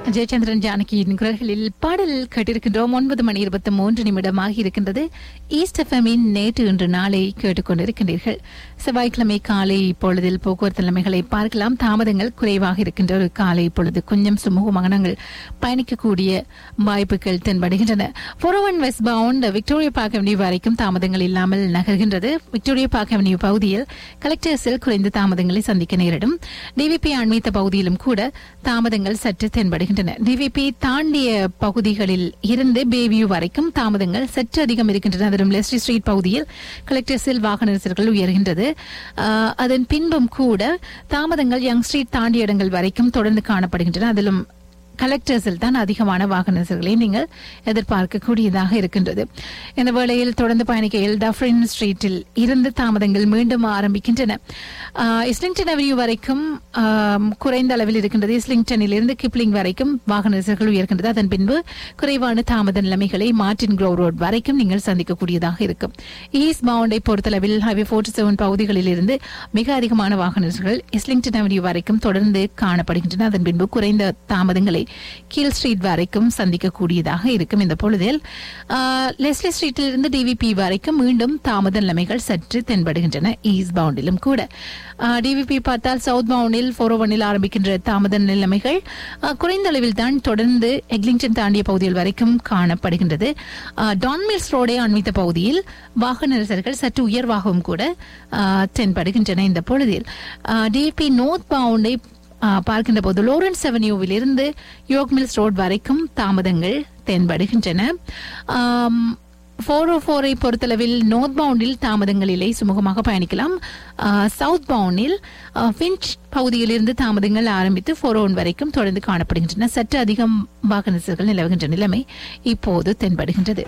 ஜெயச்சந்திரன் ஜானகியின் குரல்களில் பாடல் கேட்டிருக்கின்றோம் ஒன்பது மணி இருபத்தி மூன்று நிமிடமாக இருக்கின்றது ஈஸ்ட் எஃப்எம்மின் நேற்று இன்று நாளை கேட்டுக்கொண்டிருக்கின்றீர்கள் செவ்வாய்க்கிழமை காலை பொழுதில் போக்குவரத்து நிலைமைகளை பார்க்கலாம் தாமதங்கள் குறைவாக இருக்கின்ற ஒரு காலை பொழுது கொஞ்சம் சுமூகமாக நாங்கள் பயணிக்கக்கூடிய வாய்ப்புகள் தென்படுகின்றன one west bound Victoria park avenue வரைக்கும் தாமதங்கள் இல்லாமல் நகர்கின்றது விக்டோரியா பார்க் அவென்யூ பகுதியில் கலெக்டர்ஸில் குறைந்த தாமதங்களை சந்திக்க நேரிடும் டிவிபி அண்மித்த பகுதியிலும் கூட தாமதங்கள் சற்று தென்படுகின்றன டிவிபி தாண்டிய பகுதிகளில் இருந்து பேவியூ வரைக்கும் தாமதங்கள் சற்று அதிகம் இருக்கின்றன அதிலும் லெஸ்டி ஸ்ட்ரீட் பகுதியில் கலெக்டர்ஸில் வாகன நெரிசல்கள் உயர்கின்றது ஆஹ், அதன் பின்பும் கூட தாமதங்கள் யங் ஸ்ட்ரீட் தாண்டிய இடங்கள் வரைக்கும் தொடர்ந்து காணப்படுகின்றன அதிலும் கலெக்டர்ஸில் தான் அதிகமான வாகன நெரிசல்களை நீங்கள் எதிர்பார்க்கக்கூடியதாக இருக்கின்றது இந்த வேளையில் தொடர்ந்து பயணிக்கையில் டஃப்ரின் ஸ்ட்ரீட்டில் இருந்து தாமதங்கள் மீண்டும் ஆரம்பிக்கின்றன ஆஹ், இஸ்லிங்டன் அவென்யூ வரைக்கும் ஆம், குறைந்த அளவில் இருக்கின்றது இஸ்லிங்டனில் இருந்து கிப்ளிங் வரைக்கும் வாகன நெரிசல்கள் உயர்கின்றது அதன் பின்பு குறைவான தாமத நிலைமைகளை மார்டின் க்ரோவ் ரோட் வரைக்கும் நீங்கள் சந்திக்கக்கூடியதாக இருக்கும் ஈஸ்ட் பவுண்டை பொறுத்தளவில் ஹைவே போர்ட்டி செவன் பகுதிகளில் இருந்து மிக அதிகமான வாகன நெரிசல்கள் இஸ்லிங்டன் அவென்யூ வரைக்கும் தொடர்ந்து காணப்படுகின்றன அதன் பின்பு குறைந்த தாமதங்களை கீழ் ஸ்ட்ரீட் வரைக்கும் சந்திக்கக்கூடியதாக இருக்கும் இந்த பொழுதில் ஆஹ், லெஸ்லி ஸ்ட்ரீட்டில் இருந்து டிவிபி வரைக்கும் மீண்டும் தாமத நிலைமைகள் சற்று தென்படுகின்றன ஈஸ்ட் பவுண்டிலும் கூட டிவிபி பார்த்தால் சவுத் பவுண்டில் ஃபோர் ஒனில் ஆரம்பிக்கின்ற தாமத நிலைமைகள் ஆஹ், குறைந்த அளவில் தான் தொடர்ந்து எக்லிங்டன் தாண்டிய பகுதிகள் வரைக்கும் காணப்படுகின்றது ஆஹ், டான்மில்ஸ் ரோடை அண்மித்த பகுதியில் வாகன நெரிசல்கள் சற்று உயர்வாகவும் கூட ஆஹ், தென்படுகின்றன இந்த பொழுதில் டிவிபி நோர்த் பவுண்டை ஆ, பார்க்கின்ற போது லோரன்ஸ் அவென்யூவில் இருந்து யோக் மில்ஸ் ரோட் வரைக்கும் தாமதங்கள் தென்படுகின்றன ஃபோர் ஓ ஃபோரை பொறுத்தளவில் நோர்த் பவுண்டில் தாமதங்கள் இல்லை சுமூகமாக பயணிக்கலாம் ஆ, சவுத் பவுண்டில் ஆ, ஃபின்ச் பகுதியிலிருந்து தாமதங்கள் ஆரம்பித்து ஃபோர் ஒன் வரைக்கும் தொடர்ந்து காணப்படுகின்றன சற்று அதிகம் வாகன நெரிசல்கள் நிலவுகின்ற நிலைமை இப்போது தென்படுகின்றது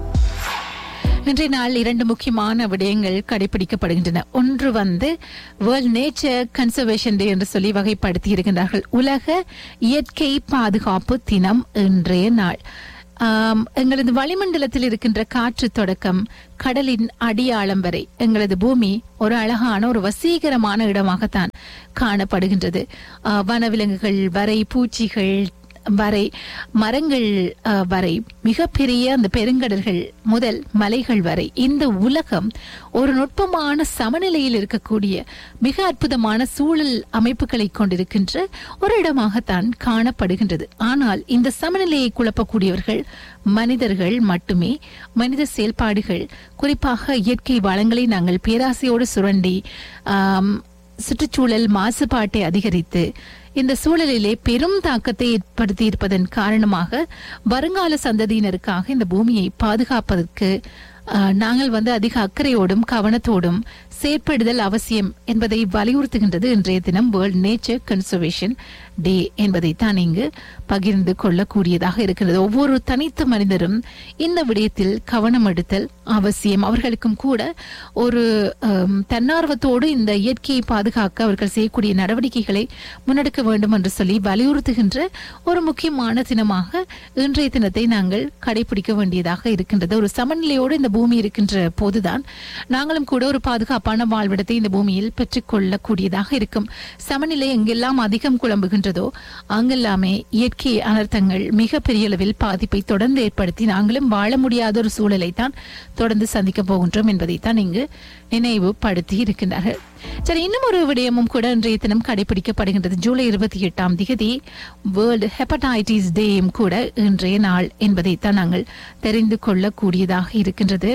இன்றைய நாள் இரண்டு முக்கியமான விடயங்கள் கடைபிடிக்கப்படுகின்றன ஒன்று வந்து வேர்ல்ட் நேச்சர் கன்சர்வேஷன் டே என்று சொல்லி வகைப்படுத்தி இருக்கின்றார்கள் உலக இயற்கை பாதுகாப்பு தினம் இன்றைய நாள் ஆம், எங்களது வளிமண்டலத்தில் இருக்கின்ற காற்று தொடக்கம் கடலின் அடியாழம் வரை எங்களது பூமி ஒரு அழகான ஒரு வசீகரமான இடமாகத்தான் காணப்படுகின்றது ஆ, வனவிலங்குகள் வரை பூச்சிகள் வரை மரங்கள் அஹ், வரை மிகப்பெரிய அந்த பெருங்கடல்கள் முதல் மலைகள் வரை இந்த உலகம் ஒரு நுட்பமான சமநிலையில் இருக்கக்கூடிய மிக அற்புதமான சூழல் அமைப்புகளை கொண்டிருக்கின்ற ஒரு இடமாகத்தான் காணப்படுகின்றது ஆனால் இந்த சமநிலையை குழப்பக்கூடியவர்கள் மனிதர்கள் மட்டுமே மனித செயல்பாடுகள் குறிப்பாக இயற்கை வளங்களை நாங்கள் பேராசையோடு சுரண்டி ஆம், சுற்றுச்சூழல் மாசுபாட்டை அதிகரித்து இந்த சூழலிலே பெரும் தாக்கத்தை ஏற்படுத்தி இருப்பதன் காரணமாக வருங்கால சந்ததியினருக்காக இந்த பூமியை பாதுகாப்பதற்கு ஆஹ், நாங்கள் வந்து அதிக அக்கறையோடும் கவனத்தோடும் செயற்படுதல் அவசியம் என்பதை வலியுறுத்துகின்றது இன்றைய தினம் வேர்ல்ட் நேச்சர் கன்சர்வேஷன் டே என்பதை தான் இங்கு பகிர்ந்து கொள்ளக்கூடியதாக இருக்கிறது ஒவ்வொரு தனித்த மனிதரும் இந்த விடயத்தில் கவனம் எடுத்தல் அவசியம் அவர்களுக்கும் கூட ஒரு ஆம், தன்னார்வத்தோடு இந்த இயற்கையை பாதுகாக்க அவர்கள் செய்யக்கூடிய நடவடிக்கைகளை முன்னெடுக்க வேண்டும் என்று சொல்லி வலியுறுத்துகின்ற ஒரு முக்கியமான தினமாக இன்றைய தினத்தை நாங்கள் கடைபிடிக்க வேண்டியதாக இருக்கின்றது ஒரு சமநிலையோடு இந்த பூமி இருக்கின்ற போதுதான் நாங்களும் கூட ஒரு பாதுகாப்பான வாழ்விடத்தை இந்த பூமியில் பெற்றுக்கொள்ளக்கூடியதாக இருக்கும் சமநிலை எங்கெல்லாம் அதிகம் குழம்புகின்றதோ அங்கெல்லாமே இயற்கை அனர்த்தங்கள் மிக பெரிய அளவில் பாதிப்பை தொடர்ந்து ஏற்படுத்தி நாங்களும் வாழ முடியாத ஒரு சூழலை தான் தொடர்ந்து சந்திக்க போகின்றோம் என்பதைத்தான் இங்கு நினைவுபடுத்தி இருக்கின்றார்கள் சரி இன்னும் ஒரு விடயமும் கூட இன்றைய தினம் கடைபிடிக்கப்படுகின்றது ஜூலை இருபத்தி எட்டாம் தேதி வேர்ல்டு ஹெப்படைட்டிஸ் டேயும் கூட இன்றைய நாள் என்பதைத்தான் நாங்கள் தெரிந்து கொள்ளக்கூடியதாக இருக்கின்றது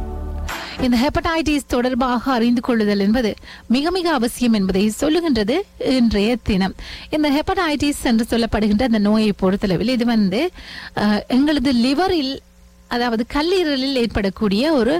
இந்த ஹெப்படைட்டிஸ் தொடர்பாக அறிந்து கொள்ளுதல் என்பது மிக மிக அவசியம் என்பதை சொல்லுகின்றது இன்றைய தினம் இந்த ஹெப்படைட்டிஸ் என்று சொல்லப்படுகின்ற அந்த நோயை பொறுத்தளவில் இது வந்து அஹ், எங்களது லிவரில் அதாவது கல்லீரலில் ஏற்படக்கூடிய ஒரு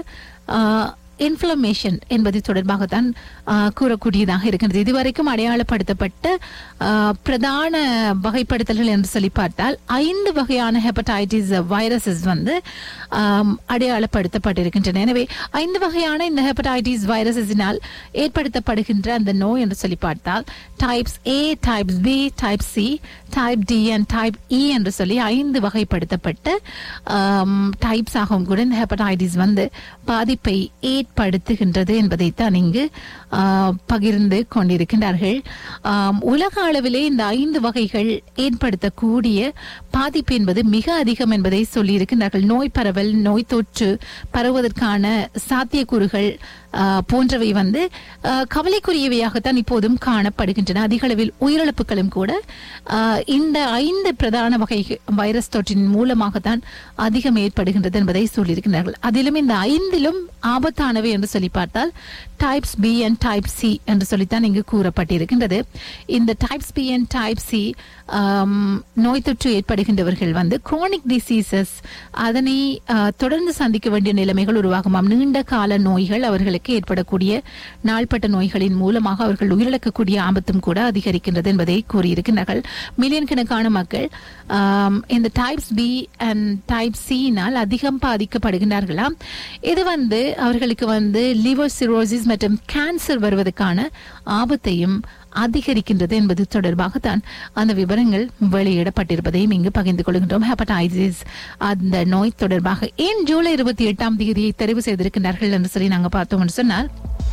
இன்ஃப்ளமேஷன் என்பது தொடர்பாகத்தான் ஆஹ், கூறக்கூடியதாக இருக்கின்றது இதுவரைக்கும் அடையாளப்படுத்தப்பட்ட ஆஹ், பிரதான வகைப்படுத்தல்கள் என்று சொல்லி பார்த்தால் ஐந்து வகையான ஹெப்படைட்டிஸ் வைரஸஸ் வந்து ஆம், அடையாளப்படுத்தப்பட்டிருக்கின்றன எனவே ஐந்து வகையான இந்த ஹெப்படைட்டிஸ் வைரஸஸினால் ஏற்படுத்தப்படுகின்ற அந்த நோய் என்று சொல்லி பார்த்தால் types A types B type C type D and type E என்று சொல்லி ஐந்து வகைப்படுத்தப்பட்ட டைப்ஸ் ஆகவும் கூட இந்த ஹெப்படைட்டிஸ் வந்து பாதிப்பை ஏற்ப ஏற்படுத்துகின்றது என்பதைத்தான் இங்கு ஆ, பகிர்ந்து கொண்டிருக்கின்றார்கள் ஆம், உலக அளவிலே இந்த ஐந்து வகைகள் ஏற்படுத்தக்கூடிய பாதிப்பு என்பது மிக அதிகம் என்பதை சொல்லியிருக்கின்றார்கள் நோய் பரவல் நோய் தொற்று பரவுவதற்கான சாத்தியக்கூறுகள் ஆ, போன்றவை வந்து ஆ, கவலைக்குரியவையாகத்தான் இப்போதும் காணப்படுகின்றன அதிக அளவில் உயிரிழப்புகளும் கூட ஆ, இந்த ஐந்து பிரதான வகை வைரஸ் தொற்றின் மூலமாகத்தான் அதிகம் ஏற்படுகின்றது என்பதை சொல்லியிருக்கிறார்கள் அதிலும் இந்த ஐந்திலும் ஆபத்தானவை என்று சொல்லி பார்த்தால் types B and type C என்று சொல்லித்தான் இங்கு கூறப்பட்டிருக்கின்றது இந்த types B and type C நோய் தொற்று ஏற்படுகின்றவர்கள் வந்து குரோனிக் டிசீசஸ் அதனை ஆ, தொடர்ந்து சந்திக்க வேண்டிய நிலைமைகள் உருவாகுமாம் நீண்ட கால நோய்கள் அவர்களுக்கு ஏற்படக்கூடிய நாள்பட்ட நோய்களின் மூலமாக அவர்கள் உயிரிழக்கக்கூடிய ஆபத்தும் கூட அதிகரிக்கின்றது என்பதை கூறியிருக்கிறார்கள் மில்லியன் கணக்கான மக்கள் ஆம், இந்த டைப்ஸ் பி அண்ட் டைப் சியினால் அதிகம் பாதிக்கப்படுகின்றார்களாம் இது வந்து அவர்களுக்கு வந்து லிவர் சிரோசிஸ் மற்றும் கேன்சர் வருவதற்கான ஆபத்தையும் அதிகரிக்கின்றது என்பது தொடர்பாகத்தான் அந்த விவரங்கள் வெளியிடப்பட்டிருப்பதையும் இங்கு பகிர்ந்து கொள்கின்றோம் ஹெப்படைசிஸ் அந்த நோய் தொடர்பாக ஏன் ஜூலை இருபத்தி எட்டாம் தேதியை தெரிவு செய்திருக்கிறார்கள் என்று சொல்லி நாங்கள் பார்த்தோம் என்று சொன்னால்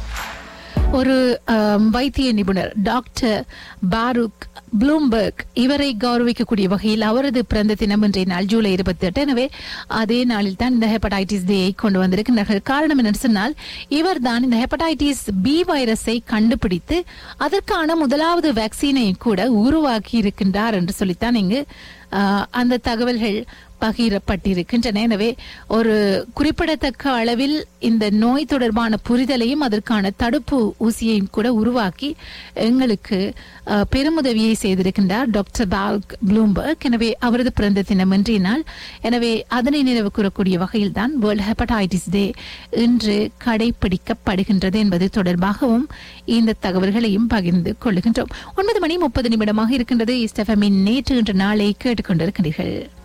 ஒரு ஆம், வைத்திய நிபுணர் டாக்டர் பாருக் ப்ளூம்பர்க் இவரை கௌரவிக்கக்கூடிய வகையில் அவரது பிறந்த தினம் இன்றைய நாள் ஜூலை இருபத்தி எட்டு எனவே அதே நாளில் தான் இந்த ஹெப்படைட்டிஸ் டேயை கொண்டு வந்திருக்கிறார்கள் காரணம் என்னன்னு சொன்னால் இவர் தான் இந்த ஹெப்படைட்டிஸ் பி வைரஸை கண்டுபிடித்து அதற்கான முதலாவது வேக்சினை கூட உருவாக்கி இருக்கின்றார் என்று சொல்லித்தான் இங்கு ஆ, அந்த தகவல்கள் பகிரப்பட்டிருக்கின்றன எனவே ஒரு குறிப்பிடத்தக்க அளவில் இந்த நோய் தொடர்பான புரிதலையும் அதற்கான தடுப்பு ஊசியையும் கூட உருவாக்கி எங்களுக்கு அஹ், பெருமுதவியை செய்திருக்கின்றார் டாக்டர் பால்க் ப்ளூம்பர்க் எனவே அவரது பிறந்த தினம் இன்றைய நாள் எனவே அதனை நினைவு கூறக்கூடிய வகையில் தான் வேர்ல்ட் ஹெப்படைட்டிஸ் டே இன்று கடைபிடிக்கப்படுகின்றது என்பது தொடர்பாகவும் இந்த தகவல்களையும் பகிர்ந்து கொள்ளுகின்றோம் ஒன்பது மணி முப்பது நிமிடமாக இருக்கின்றது இஸ்டஃபமின் நேற்று இன்று நாளை கேட்டுக்கொண்டிருக்கிறீர்கள்